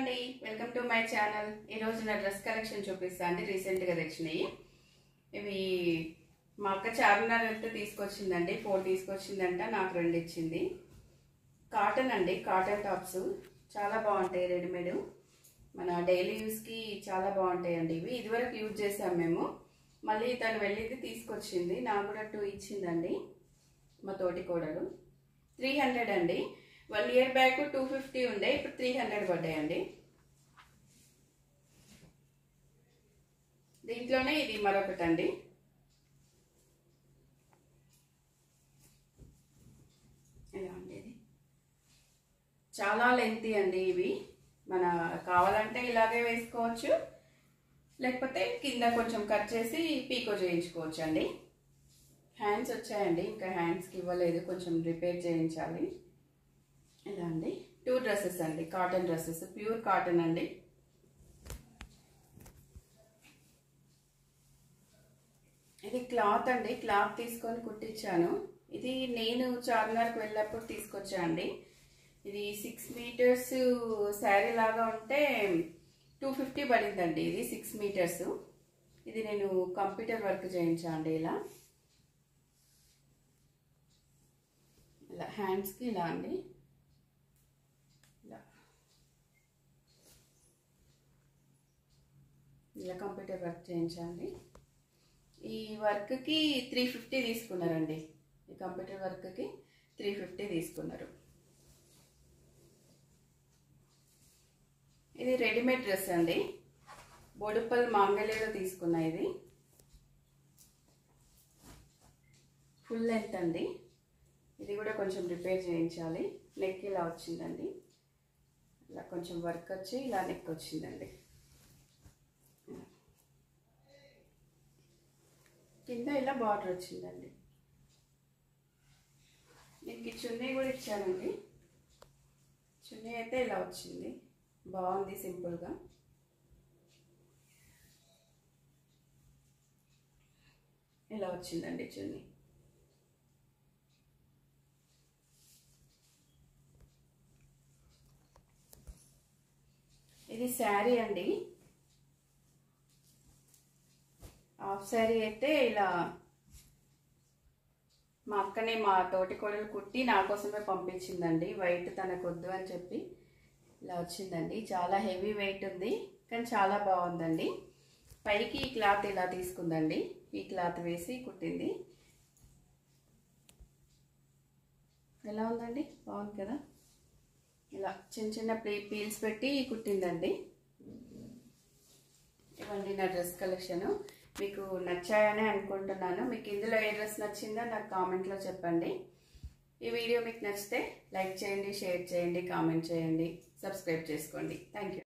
అండి welcome to my channel ఈరోజు నా డ్రెస్ కలెక్షన్ చూపిస్తా అండి రీసెంట్గా తెచ్చినాయి ఇవి మా అక్క చార్మినార్ వెళ్తే తీసుకొచ్చిందండి ఫోర్ తీసుకొచ్చిందంట నాకు రెండు ఇచ్చింది కాటన్ అండి కాటన్ టాప్స్ చాలా బాగుంటాయి రెడీమేడ్ మన డైలీ యూస్కి చాలా బాగుంటాయి అండి ఇవి ఇదివరకు యూజ్ చేసాం మేము మళ్ళీ తను వెళ్ళింది తీసుకొచ్చింది నాకు కూడా టూ ఇచ్చిందండి మా తోటి కోడలు త్రీ హండ్రెడ్ అండి one year back two fifty ఉండే ఇప్పుడు త్రీ హండ్రెడ్ పడ్డాయండి దీంట్లోనే ఇది మరొకటి అండి ఇలా ఉండేది చాలా లెంతీ అండి ఇవి మన కావాలంటే ఇలాగే వేసుకోవచ్చు లేకపోతే కింద కొంచెం కట్ చేసి పీకో చేయించుకోవచ్చు అండి హ్యాండ్స్ వచ్చాయండి ఇంకా హ్యాండ్స్కి ఇవ్వలేదు కొంచెం రిపేర్ చేయించాలి ఇలా అండి టూ డ్రెస్సెస్ అండి కాటన్ డ్రెస్సెస్ ప్యూర్ కాటన్ అండి ఇది క్లాత్ అండి క్లాత్ తీసుకొని కుట్టించాను ఇది నేను చార్మినార్కి వెళ్ళినప్పుడు తీసుకొచ్చా అండి ఇది సిక్స్ మీటర్స్ శారీ లాగా ఉంటే టూ ఫిఫ్టీ పడిందండి ఇది సిక్స్ మీటర్స్ ఇది నేను కంప్యూటర్ వర్క్ చేయించా అండి ఇలా ఇలా హ్యాండ్స్కి ఇలా అండి ఇలా ఇలా కంప్యూటర్ వర్క్ చేయించండి ఈ వర్క్కి త్రీ ఫిఫ్టీ తీసుకున్నారండి ఈ కంప్యూటర్ వర్క్కి త్రీ ఫిఫ్టీ తీసుకున్నారు ఇది రెడీమేడ్ డ్రెస్ అండి బోడుపల్ మాంగళ్యలో తీసుకున్నా ఇది ఫుల్ లెంత్ అండి ఇది కూడా కొంచెం రిపేర్ చేయించాలి నెక్ ఇలా వచ్చిందండి ఇలా కొంచెం వర్క్ వచ్చి ఇలా నెక్ వచ్చిందండి కింద ఇలా బార్డర్ వచ్చిందండి దీనికి చున్నీ కూడా ఇచ్చానండి చున్నీ అయితే ఇలా వచ్చింది బాగుంది సింపుల్గా ఇలా వచ్చిందండి చున్నీ ఇది శారీ అండి హాఫ్ శారీ అయితే ఇలా మా అక్కనే మా తోటి కోడలు కుట్టి నా కోసమే పంపించిందండి వైట్ తనకు వద్దు అని చెప్పి ఇలా వచ్చిందండి చాలా హెవీ వెయిట్ ఉంది కానీ చాలా బాగుందండి పైకి ఈ క్లాత్ ఇలా తీసుకుందండి ఈ క్లాత్ వేసి కుట్టింది ఎలా ఉందండి బాగుంది కదా ఇలా చిన్న చిన్న ప్లే పీల్స్ పెట్టి కుట్టిందండి ఇవ్వండి నా డ్రెస్ కలెక్షను మీకు నచ్చాయని అనుకుంటున్నాను మీకు ఇందులో ఏ డ్రెస్ నచ్చిందో నాకు కామెంట్లో చెప్పండి ఈ వీడియో మీకు నచ్చితే లైక్ చేయండి షేర్ చేయండి కామెంట్ చేయండి సబ్స్క్రైబ్ చేసుకోండి థ్యాంక్ యూ